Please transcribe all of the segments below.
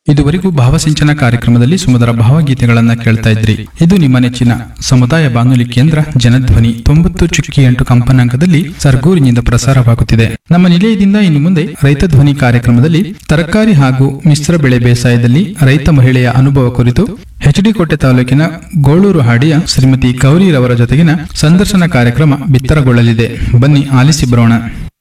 ಇದುವರೆಗೂ ಭಾವಸಿಂಚನ ಕಾರ್ಯಕ್ರಮದಲ್ಲಿ ಸುಮಧುರ ಭಾವಗೀತೆಗಳನ್ನ ಕೇಳ್ತಾ ಇದ್ರಿ ಇದು ನಿಮ್ಮ ನೆಚ್ಚಿನ ಸಮುದಾಯ ಬಾನುಲಿ ಕೇಂದ್ರ ಜನಧ್ವನಿ ತೊಂಬತ್ತು ಚುಕ್ಕಿ ಎಂಟು ಕಂಪನಾಂಕದಲ್ಲಿ ಸರ್ಗೂರಿನಿಂದ ಪ್ರಸಾರವಾಗುತ್ತಿದೆ ನಮ್ಮ ನಿಲಯದಿಂದ ಇನ್ನು ಮುಂದೆ ರೈತ ಧ್ವನಿ ಕಾರ್ಯಕ್ರಮದಲ್ಲಿ ತರಕಾರಿ ಹಾಗೂ ಮಿಶ್ರ ಬೆಳೆ ಬೇಸಾಯದಲ್ಲಿ ರೈತ ಮಹಿಳೆಯ ಅನುಭವ ಕುರಿತು ಎಚ್ಡಿ ಕೋಟೆ ತಾಲೂಕಿನ ಗೋಳೂರು ಹಾಡಿಯ ಶ್ರೀಮತಿ ಗೌರಿರವರ ಜೊತೆಗಿನ ಸಂದರ್ಶನ ಕಾರ್ಯಕ್ರಮ ಬಿತ್ತರಗೊಳ್ಳಲಿದೆ ಬನ್ನಿ ಆಲಿಸಿ ಬರೋಣ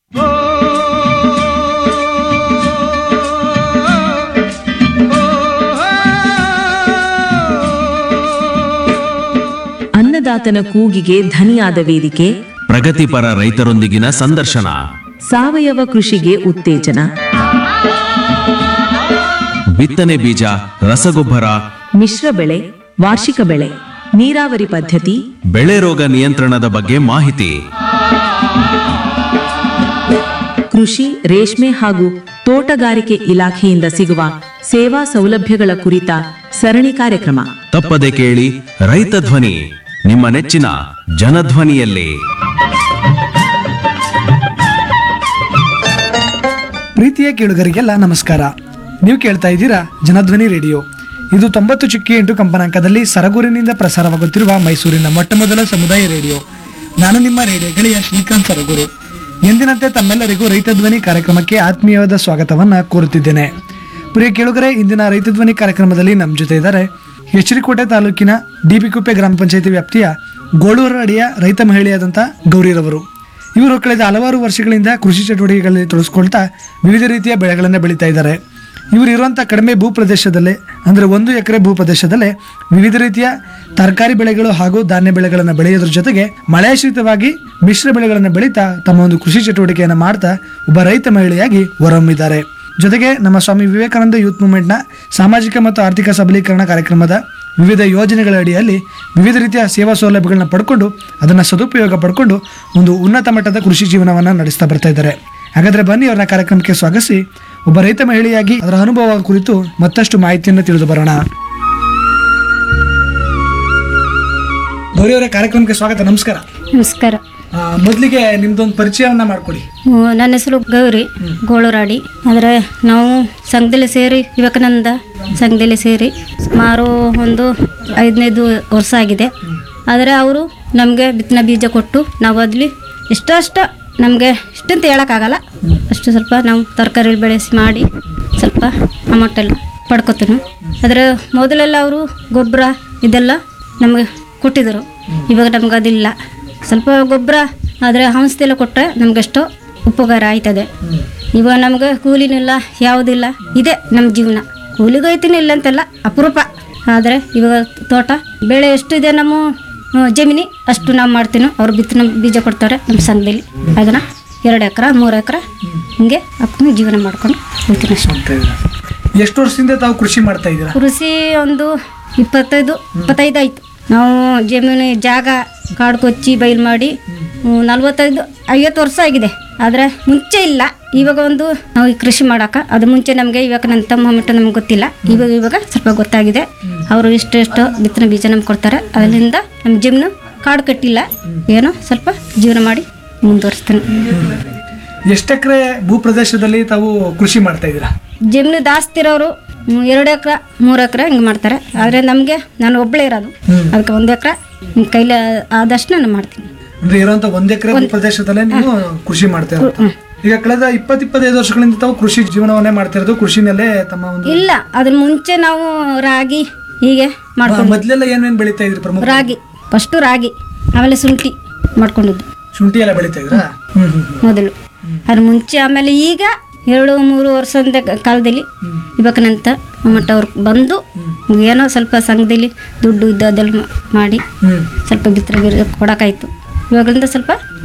ಅನ್ನದಾತನ ಕೂಗಿಗೆ ಧನಿಯಾದ ವೇದಿಕೆ ಪ್ರಗತಿಪರ ರೈತರೊಂದಿಗಿನ ಸಂದರ್ಶನ ಸಾವಯವ ಕೃಷಿಗೆ ಉತ್ತೇಜನ ಬಿತ್ತನೆ ಬೀಜ ರಸಗೊಬ್ಬರ ಮಿಶ್ರ ಬೆಳೆ ವಾರ್ಷಿಕ ಬೆಳೆ ನೀರಾವರಿ ಪದ್ಧತಿ ಬೆಳೆ ರೋಗ ನಿಯಂತ್ರಣದ ಬಗ್ಗೆ ಮಾಹಿತಿ ಕೃಷಿ ರೇಷ್ಮೆ ಹಾಗೂ ತೋಟಗಾರಿಕೆ ಇಲಾಖೆಯಿಂದ ಸಿಗುವ ಸೇವಾ ಸೌಲಭ್ಯಗಳ ಕುರಿತ ಸರಣಿ ಕಾರ್ಯಕ್ರಮ ತಪ್ಪದೆ ಕೇಳಿ ರೈತ ಧ್ವನಿ ನಿಮ್ಮ ನೆಚ್ಚಿನ ಜನಧ್ವನಿಯಲ್ಲಿ ಪ್ರೀತಿಯ ಕೇಳುಗರಿಗೆಲ್ಲ ನಮಸ್ಕಾರ ನೀವು ಕೇಳ್ತಾ ಇದ್ದೀರಾ ಜನಧ್ವನಿ ರೇಡಿಯೋ ಇದು ತೊಂಬತ್ತು ಚುಕ್ಕಿ ಎಂಟು ಕಂಪನಾಂಕದಲ್ಲಿ ಸರಗೂರಿನಿಂದ ಪ್ರಸಾರವಾಗುತ್ತಿರುವ ಮೈಸೂರಿನ ಮೊಟ್ಟ ಮೊದಲ ಸಮುದಾಯ ರೇಡಿಯೋ ನಾನು ನಿಮ್ಮ ರೇಡಿಯೋ ಗೆಳೆಯ ಶ್ರೀಕಾಂತ್ ಸರಗೂರು ಎಂದಿನಂತೆ ತಮ್ಮೆಲ್ಲರಿಗೂ ರೈತ ಧ್ವನಿ ಕಾರ್ಯಕ್ರಮಕ್ಕೆ ಆತ್ಮೀಯವಾದ ಸ್ವಾಗತವನ್ನ ಕೋರುತ್ತಿದ್ದೇನೆ ಪ್ರಿಯ ಕೇಳುಗರೆ ಇಂದಿನ ರೈತ ಧ್ವನಿ ಕಾರ್ಯಕ್ರಮದಲ್ಲಿ ನಮ್ಮ ಜೊತೆ ಇದ್ದಾರೆ ಎಚ್ಚರಿಕೋಟೆ ತಾಲೂಕಿನ ಡಿಬಿಕುಪ್ಪೆ ಗ್ರಾಮ ಪಂಚಾಯತಿ ವ್ಯಾಪ್ತಿಯ ಗೋಳೂರು ಅಡಿಯ ರೈತ ಮಹಿಳೆಯಾದಂಥ ಗೌರಿರವರು ಇವರು ಕಳೆದ ಹಲವಾರು ವರ್ಷಗಳಿಂದ ಕೃಷಿ ಚಟುವಟಿಕೆಗಳಲ್ಲಿ ತೊಡಗಿಸ್ಕೊಳ್ತಾ ವಿವಿಧ ರೀತಿಯ ಬೆಳೆಗಳನ್ನು ಬೆಳೀತಾ ಇದ್ದಾರೆ ಇವರು ಇರುವಂಥ ಕಡಿಮೆ ಭೂ ಪ್ರದೇಶದಲ್ಲೇ ಅಂದರೆ ಒಂದು ಎಕರೆ ಭೂ ಪ್ರದೇಶದಲ್ಲೇ ವಿವಿಧ ರೀತಿಯ ತರಕಾರಿ ಬೆಳೆಗಳು ಹಾಗೂ ಧಾನ್ಯ ಬೆಳೆಗಳನ್ನು ಬೆಳೆಯೋದ್ರ ಜೊತೆಗೆ ಮಳೆಯಾಶ್ರಿತವಾಗಿ ಮಿಶ್ರ ಬೆಳೆಗಳನ್ನು ಬೆಳೀತಾ ತಮ್ಮ ಒಂದು ಕೃಷಿ ಚಟುವಟಿಕೆಯನ್ನು ಮಾಡ್ತಾ ಒಬ್ಬ ರೈತ ಮಹಿಳೆಯಾಗಿ ಹೊರಹೊಮ್ಮಿದ್ದಾರೆ ಜೊತೆಗೆ ನಮ್ಮ ಸ್ವಾಮಿ ವಿವೇಕಾನಂದ ಯೂತ್ ಮೂವ್ಮೆಂಟ್ನ ಸಾಮಾಜಿಕ ಮತ್ತು ಆರ್ಥಿಕ ಸಬಲೀಕರಣ ಕಾರ್ಯಕ್ರಮದ ವಿವಿಧ ಯೋಜನೆಗಳ ಅಡಿಯಲ್ಲಿ ವಿವಿಧ ರೀತಿಯ ಸೇವಾ ಸೌಲಭ್ಯಗಳನ್ನ ಪಡ್ಕೊಂಡು ಅದನ್ನು ಸದುಪಯೋಗ ಪಡ್ಕೊಂಡು ಒಂದು ಉನ್ನತ ಮಟ್ಟದ ಕೃಷಿ ಜೀವನವನ್ನು ನಡೆಸ್ತಾ ಬರ್ತಾ ಇದ್ದಾರೆ ಹಾಗಾದ್ರೆ ಬನ್ನಿ ಅವ್ರನ್ನ ಕಾರ್ಯಕ್ರಮಕ್ಕೆ ಸ್ವಾಗತಿಸಿ ಒಬ್ಬ ರೈತ ಮಹಿಳೆಯಾಗಿ ಅದರ ಅನುಭವ ಕುರಿತು ಮತ್ತಷ್ಟು ಮಾಹಿತಿಯನ್ನು ತಿಳಿದು ಬರೋಣ ಗೌರಿ ಅವರ ಕಾರ್ಯಕ್ರಮಕ್ಕೆ ಸ್ವಾಗತ ನಮಸ್ಕಾರ ನಮಸ್ಕಾರ ಆ, ಮೊದಲಿಗೆ ನಿಮ್ದೊಂದು ಪರಿಚಯವನ್ನ ಮಾಡ್ಕೊಡಿ ಹ್ಮ್, ನನ್ನ ಹೆಸರು ಗೌರಿ ಗೋಳೂರಾಡಿ ಆದರೆ ನಾವು ಸಂಘದಲ್ಲಿ ಸೇರಿ ವಿವೇಕಾನಂದ ಸಂಘದಲ್ಲಿ ಸೇರಿ ಸುಮಾರು ಒಂದು ಐದನೇದು ವರ್ಷ ಆಗಿದೆ ಆದರೆ ಅವರು ನಮಗೆ ಬಿತ್ತನೆ ಬೀಜ ಕೊಟ್ಟು ನಾವು ಅದ್ಲಿ ಇಷ್ಟಷ್ಟ ನಮಗೆ ಇಷ್ಟಂತ ಹೇಳೋಕ್ಕಾಗಲ್ಲ ಅಷ್ಟು ಸ್ವಲ್ಪ ನಾವು ತರಕಾರಿ ಬೆಳೆಸಿ ಮಾಡಿ ಸ್ವಲ್ಪ ಅಮೌಂಟ್ ಎಲ್ಲ ಪಡ್ಕೊತೀವಿ ಆದರೆ ಮೊದಲೆಲ್ಲ ಅವರು ಗೊಬ್ಬರ ಇದೆಲ್ಲ ನಮಗೆ ಕೊಟ್ಟಿದ್ದರು ಇವಾಗ ನಮ್ಗೆ ಅದಿಲ್ಲ ಸ್ವಲ್ಪ ಗೊಬ್ಬರ ಆದರೆ ಔಷಧಿ ಕೊಟ್ಟರೆ ನಮಗೆಷ್ಟೋ ಉಪಕಾರ ಆಯ್ತದೆ ಇವಾಗ ನಮ್ಗೆ ಕೂಲಿನೂ ಇಲ್ಲ ಯಾವುದಿಲ್ಲ ಇದೆ ನಮ್ಮ ಜೀವನ ಕೂಲಿಗೂ ಐತಿನೂ ಇಲ್ಲ ಅಂತೆಲ್ಲ ಅಪರೂಪ ಆದರೆ ಇವಾಗ ತೋಟ ಬೆಳೆ ಎಷ್ಟಿದೆ ನಮ್ಮ ಆ, ಜಮೀನಿ ಅಷ್ಟು ನಾವು ಮಾಡ್ತೀನೋ ಅವ್ರು ಬಿತ್ತನೆ ಬೀಜ ಕೊಡ್ತಾರೆ ನಮ್ಮ ಸಂಘದಲ್ಲಿ ಅದನ್ನು ಎರಡು ಎಕರೆ ಮೂರು ಎಕರೆ ಹಿಂಗೆ ಹಾಕೊಂಡು ಜೀವನ ಮಾಡ್ಕೊಂಡು ಹೋಗ್ತೀನಿ ಅಷ್ಟೇ ಅಂತ ಇದ್ದೀರಾ. ಎಷ್ಟು ವರ್ಷದಿಂದ ತಾವು ಕೃಷಿ ಮಾಡ್ತಾ ಇದ್ದೀರಾ ಕೃಷಿ ಒಂದು ಇಪ್ಪತ್ತೈದು ಇಪ್ಪತ್ತೈದು ಆಯ್ತು ನಾವು ಜಮೀನು ಜಾಗ ಕಾಡು ಕೊಚ್ಚಿ ಬಯಲು ಮಾಡಿ ಹ್ಮ್, ನಲ್ವತ್ತೈದು ಐವತ್ತು ವರ್ಷ ಆಗಿದೆ ಆದರೆ ಮುಂಚೆ ಇಲ್ಲ ಇವಾಗ ಒಂದು ನಾವು ಈ ಕೃಷಿ ಮಾಡೋಕೆ ಅದು ಮುಂಚೆ ನಮಗೆ ಇವಾಗ ನನ್ನ ತಮ್ಮ ಮಟ್ಟ ನಮ್ಗೆ ಗೊತ್ತಿಲ್ಲ ಇವಾಗ ಇವಾಗ ಸ್ವಲ್ಪ ಗೊತ್ತಾಗಿದೆ ಅವರು ಇಷ್ಟೆಷ್ಟು ಬಿತ್ತನೆ ಬೀಜ ನಮ್ಗೆ ಕೊಡ್ತಾರೆ ಅದರಿಂದ ನಮ್ಮ ಜಮೀನು ಕಾಡು ಕಟ್ಟಿಲ್ಲ ಏನೋ ಸ್ವಲ್ಪ ಜೀವನ ಮಾಡಿ ಮುಂದುವರಿಸ್ತೀನಿ ಎಷ್ಟು ಎಕರೆ ಭೂ ಪ್ರದೇಶದಲ್ಲಿ ತಾವು ಕೃಷಿ ಮಾಡ್ತಾ ಇದ್ದೀರಾ ಜಮೀನು ಜಾಸ್ತಿ ಇರೋರು ಹ್ಮ್, ಎರಡು ಎಕರೆ ಮೂರು ಎಕರೆ ಹಿಂಗೆ ಮಾಡ್ತಾರೆ ಆದರೆ ನಮಗೆ ನಾನು ಒಬ್ಬಳೇ ಇರೋದು ಅದಕ್ಕೆ ಒಂದು ಎಕರೆ ಕೈಲಿ ಆದಷ್ಟು ನಾನು ಮಾಡ್ತೀನಿ ಅಂದ್ರೆ ಇರುವಂತ ಒಂದ್ ಎಕರೆ ಪ್ರದೇಶದಲ್ಲೇ ನೀವು ಕೃಷಿ ಮಾಡ್ತಾ ಇರೋದು ಈಗ ಕಳೆದ ಇಪ್ಪತ್ ಇಪ್ಪತ್ತೈದು ವರ್ಷಗಳಿಂದ ತಾವು ಕೃಷಿ ಜೀವನವನ್ನೇ ಮಾಡ್ತಿರೋದು ಕೃಷಿನಲ್ಲೇ ತಮ್ಮ ಒಂದು ಇಲ್ಲ ಅದ್ರ ಮುಂಚೆ ನಾವು ರಾಗಿ ಹೀಗೆ ಮಾಡ್ಕೊಂಡು ಮೊದ್ಲೆಲ್ಲ ಏನೇನ್ ಬೆಳೀತಾ ಇದ್ರಿ ಪ್ರಮುಖ ರಾಗಿ ಫಸ್ಟು ರಾಗಿ ಆಮೇಲೆ ಶುಂಠಿ ಮಾಡ್ಕೊಂಡಿದ್ದು ಶುಂಠಿ ಎಲ್ಲ ಬೆಳೀತಾ ಇದ್ರಾ ಹ್ಮ್ ಹ್ಮ್ ಮೊದಲು ಅದ್ರ ಮುಂಚೆ ಆಮೇಲೆ ಈಗ ಎರಡು ಮೂರು ವರ್ಷದ ಕಾಲದಲ್ಲಿ ಇವಾಗನಂತ ಮಟ್ಟ ಅವ್ರು ಬಂದು ಏನೋ ಸ್ವಲ್ಪ ಸಂಘದಲ್ಲಿ ದುಡ್ಡು ಇದ್ದು ಅದೆಲ್ಲ ಮಾ- ಮಾಡಿ ಹ್ಮ್ ಸ್ವಲ್ಪ ಬಿತ್ತನೆ ಬೀಜ ಕೊಡೋಕ್ಕಾಯ್ತು ಇವಾಗಲಿಂದ ಸ್ವಲ್ಪ